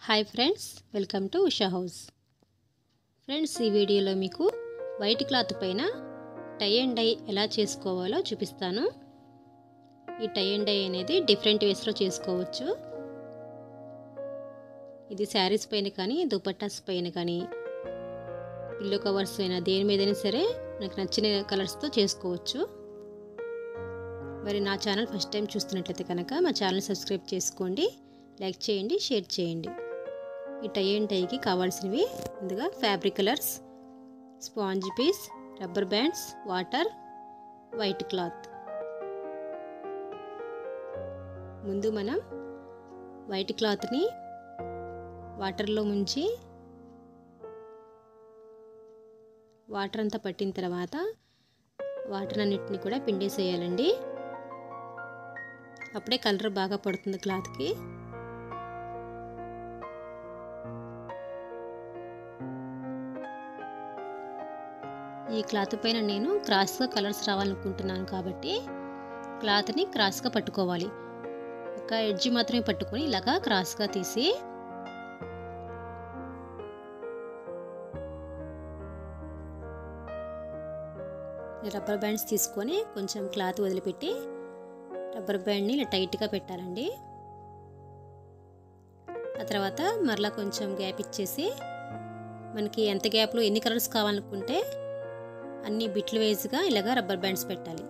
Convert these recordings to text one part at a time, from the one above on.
hi friends welcome to Usha house friends ఈ వీడియోలో మీకు వైట్ క్లాత్ పైన టై అండ్ డై ఎలా చేసుకోవాలో చూపిస్తాను ఈ టై అండ్ డై అనేది డిఫరెంట్ వేస్లో చేసుకోవచ్చు ఇది శారీస్ పైన కానీ దుపట్టాస్ పైన కానీ పిల్లో కవర్స్ అయినా దేని మీదైనా సరే నాకు నచ్చిన కలర్స్తో చేసుకోవచ్చు మరి నా ఛానల్ ఫస్ట్ టైం చూస్తున్నట్లయితే కనుక మా ఛానల్ సబ్స్క్రైబ్ చేసుకోండి లైక్ చేయండి షేర్ చేయండి ఈ టై అండ్ టైకి కావాల్సినవి ముందుగా fabric colours sponge piece rubber bands water white cloth ముందు మనం వైట్ క్లాత్ని వాటర్లో ముంచి వాటర్ అంతా పట్టిన తర్వాత వాటర్ అన్నిటిని కూడా పిండేసేయాలండి అప్పుడే కలర్ బాగా పడుతుంది క్లాత్కి ఈ క్లాత్ పైన నేను క్రాస్గా కలర్స్ రావాలనుకుంటున్నాను కాబట్టి క్లాత్ని క్రాస్గా పట్టుకోవాలి ఒక ఎడ్జ్ మాత్రమే పట్టుకొని ఇలాగా క్రాస్గా తీసి రబ్బర్ బ్యాండ్స్ తీసుకొని కొంచెం క్లాత్ వదిలిపెట్టి రబ్బర్ బ్యాండ్ని ఇలా టైట్గా పెట్టాలండి ఆ తర్వాత మరలా కొంచెం గ్యాప్ ఇచ్చేసి మనకి ఎంత గ్యాప్లో ఎన్ని కలర్స్ కావాలనుకుంటే అన్ని బిట్లు వేజ్గా ఇలాగా రబ్బర్ బ్యాండ్స్ పెట్టాలి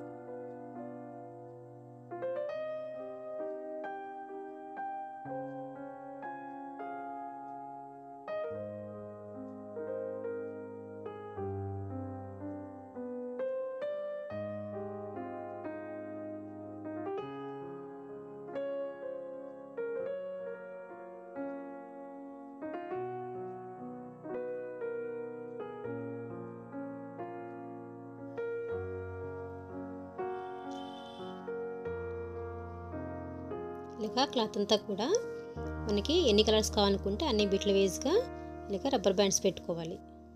ఇలాగా క్లాత్ అంతా కూడా మనకి ఎన్ని కలర్స్ కావాలనుకుంటే అన్ని బిట్ల వేజ్గా ఇలాగ రబ్బర్ బ్యాండ్స్ పెట్టుకోవాలి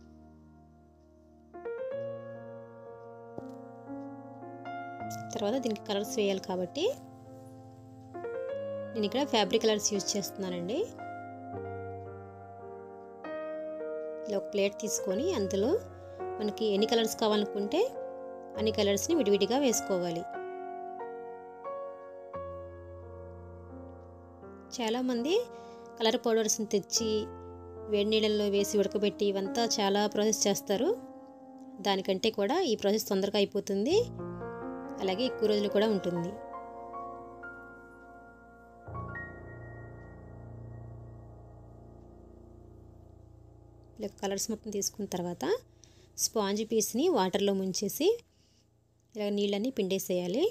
తర్వాత దీనికి కలర్స్ వేయాలి కాబట్టి నేను ఇక్కడ ఫ్యాబ్రిక్ కలర్స్ యూజ్ చేస్తున్నానండి ఇలా ఒక ప్లేట్ తీసుకొని అందులో మనకి ఎన్ని కలర్స్ కావాలనుకుంటే అన్ని కలర్స్ని విడివిడిగా వేసుకోవాలి చాలామంది కలర్ పౌడర్స్ని తెచ్చి వేడి నీళ్ళల్లో వేసి ఉడకబెట్టి ఇవంతా చాలా ప్రాసెస్ చేస్తారు దానికంటే కూడా ఈ ప్రాసెస్ తొందరగా అయిపోతుంది అలాగే ఎక్కువ రోజులు కూడా ఉంటుంది ఇలా కలర్స్ మొత్తం తీసుకున్న తర్వాత స్పాంజ్ పీస్ని వాటర్లో ముంచేసి ఇలా నీళ్ళని పిండేసేయాలి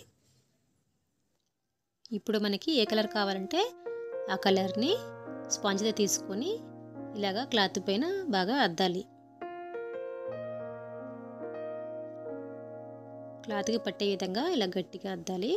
ఇప్పుడు మనకి ఏ కలర్ కావాలంటే ఆ కలర్ని స్పాంజ్తో తీసుకొని ఇలాగా క్లాత్ పైన బాగా అద్దాలి క్లాత్కి పట్టే విధంగా ఇలా గట్టిగా అద్దాలి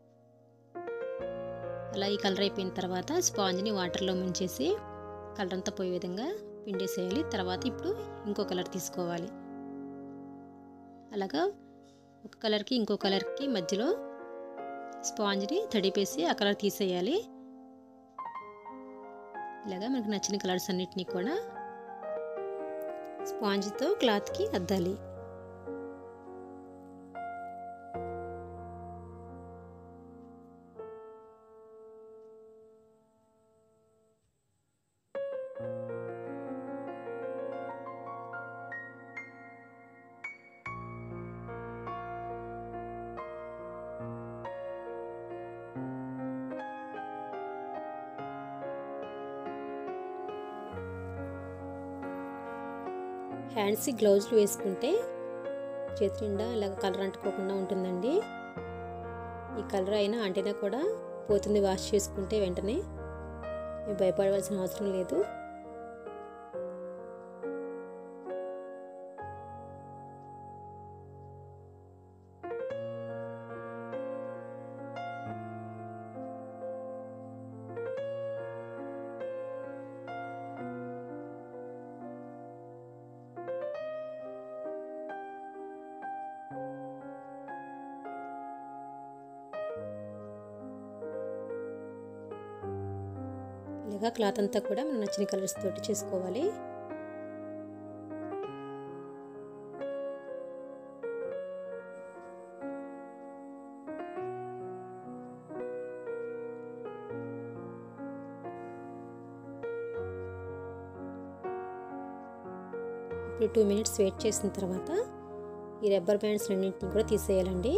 అలా ఈ కలర్ అయిపోయిన తర్వాత స్పాంజ్ని వాటర్లో ముంచేసి కలర్ అంతా పోయే విధంగా పిండేసేయాలి తర్వాత ఇప్పుడు ఇంకో కలర్ తీసుకోవాలి అలాగా ఒక కలర్కి ఇంకో కలర్కి మధ్యలో స్పాంజ్ని తడిపేసి ఆ కలర్ తీసేయాలి ఇలాగా మనకు నచ్చిన కలర్స్ అన్నిటినీ కూడా స్పాంజ్తో క్లాత్కి అద్దాలి హ్యాండ్స్కి గ్లౌజ్లు వేసుకుంటే చేతి నిండా ఇలాగ కలర్ అంటుకోకుండా ఉంటుందండి ఈ కలర్ అయినా అంటేనా కూడా పోతుంది వాష్ చేసుకుంటే వెంటనే భయపడవలసిన అవసరం లేదు ఇలాగ ఇలాగా క్లాత్ అంతా కూడా మనం నచ్చిన కలర్స్ తోటి చేసుకోవాలి ఇప్పుడు టూ మినిట్స్ వెయిట్ చేసిన తర్వాత ఈ రబ్బర్ బ్యాండ్స్ అన్నింటిని కూడా తీసేయాలండి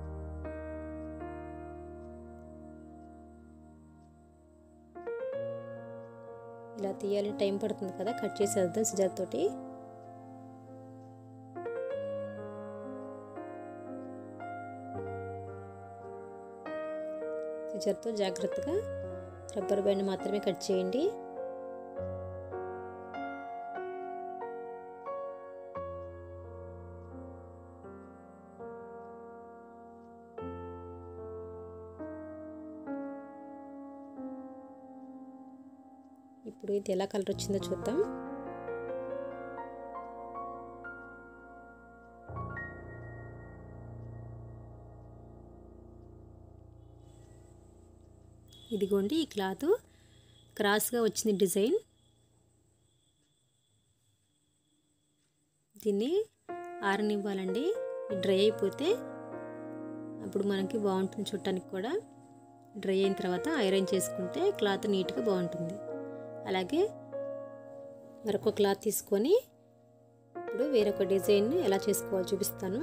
ఇలా తీయాలని టైం పడుతుంది కదా కట్ చేసేద్దాం సిజర్ తోటి సిజర్తో జాగ్రత్తగా రబ్బర్ బ్యాండ్ మాత్రమే కట్ చేయండి ఇప్పుడు ఇది ఎలా కలర్ వచ్చిందో చూద్దాం ఇదిగోండి ఈ క్లాత్ క్రాస్గా వచ్చింది డిజైన్ దీన్ని ఆరనివ్వాలండి డ్రై అయిపోతే అప్పుడు మనకి బాగుంటుంది చుట్టానికి కూడా డ్రై అయిన తర్వాత ఐరన్ చేసుకుంటే క్లాత్ నీట్గా బాగుంటుంది అలాగే మరొక క్లాత్ తీసుకొని ఇప్పుడు వేరొక డిజైన్ని ఎలా చేసుకోవాలో చూపిస్తాను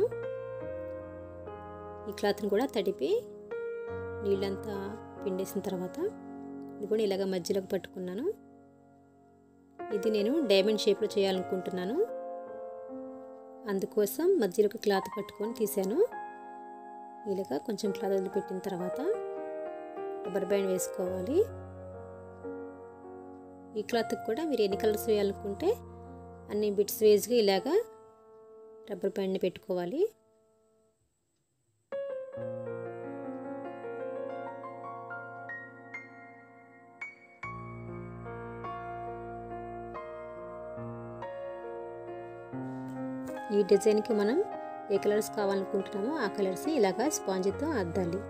ఈ క్లాత్ని కూడా తడిపి నీళ్ళంతా పిండేసిన తర్వాత ఇది కూడా ఇలాగ మధ్యలోకి పట్టుకున్నాను ఇది నేను డైమండ్ షేప్లో చేయాలనుకుంటున్నాను అందుకోసం మధ్యలోకి క్లాత్ పట్టుకొని తీసాను ఇలాగ కొంచెం క్లాత్ వదిలిపెట్టిన తర్వాత రబ్బర్ బ్యాండ్ వేసుకోవాలి ఈ క్లాత్కి కూడా మీరు ఎన్ని కలర్స్ వేయాలనుకుంటే అన్ని బిట్స్ వేజ్గా ఇలాగా రబ్బర్ బ్యాండ్ని పెట్టుకోవాలి ఈ డిజైన్కి మనం ఏ కలర్స్ కావాలనుకుంటున్నామో ఆ కలర్స్ ఇలాగా స్పాంజ్తో అద్దాలి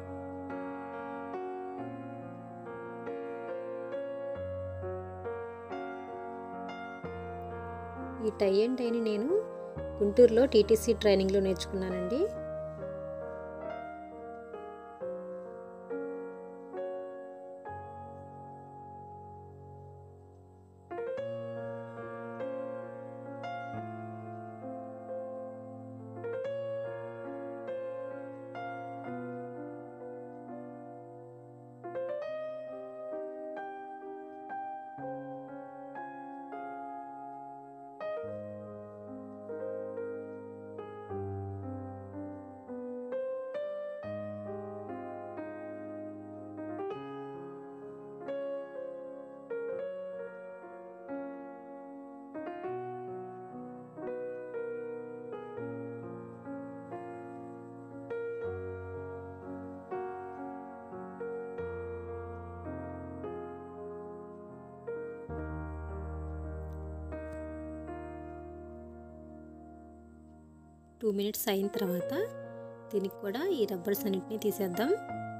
ఈ టై అండ్ టైని నేను గుంటూరులో టీటీసీ ట్రైనింగ్లో నేర్చుకున్నానండి టూ మినిట్స్ అయిన తర్వాత దీనికి కూడా ఈ రబ్బర్స్ అన్నిటిని తీసేద్దాం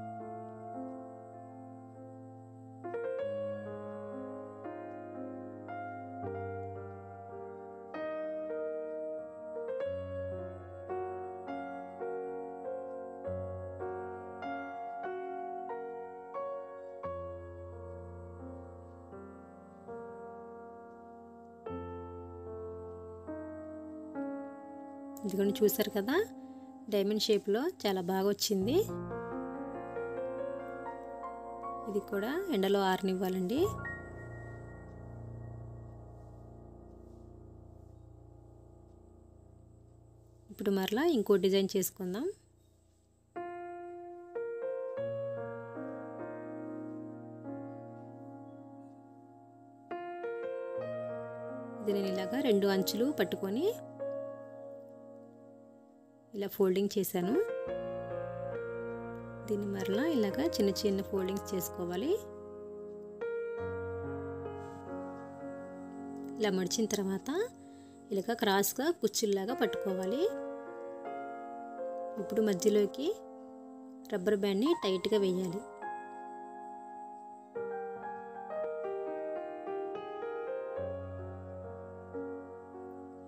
ఇదిగోండి చూసారు కదా డైమండ్ షేప్లో చాలా బాగా వచ్చింది ఇది కూడా ఎండలో ఆరనివ్వాలండి ఇప్పుడు మరలా ఇంకో డిజైన్ చేసుకుందాం ఇది నేను ఇలాగా రెండు అంచులు పట్టుకొని ఇలా ఫోల్డింగ్ చేశాను దీన్ని మరలా ఇలాగా చిన్న చిన్న ఫోల్డింగ్స్ చేసుకోవాలి ఇలా మడిచిన తర్వాత ఇలాగ క్రాస్గా కుచ్చుల్లాగా పట్టుకోవాలి ఇప్పుడు మధ్యలోకి రబ్బర్ బ్యాండ్ని టైట్గా వేయాలి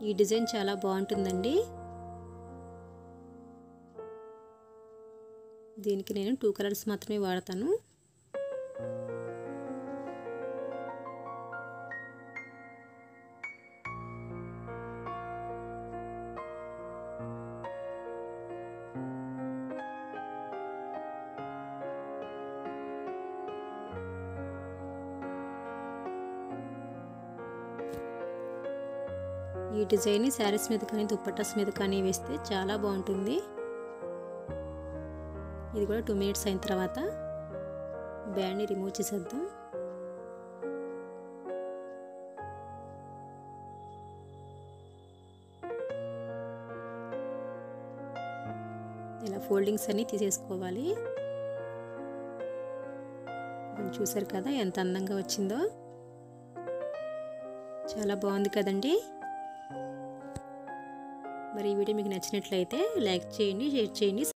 ఈ డిజైన్ చాలా బాగుంటుందండి దీనికి నేను టూ కలర్స్ మాత్రమే వాడతాను ఈ డిజైన్ని శారీస్ మీద కానీ దుప్పటాస్ మీద కానీ వేస్తే చాలా బాగుంటుంది ఇది కూడా టూ మినిట్స్ అయిన తర్వాత బ్యాండ్ని రిమూవ్ చేసేద్దాం ఇలా ఫోల్డింగ్స్ అన్నీ తీసేసుకోవాలి చూసారు కదా ఎంత అందంగా వచ్చిందో చాలా బాగుంది కదండి మరి ఈ వీడియో మీకు నచ్చినట్లయితే లైక్ చేయండి షేర్ చేయండి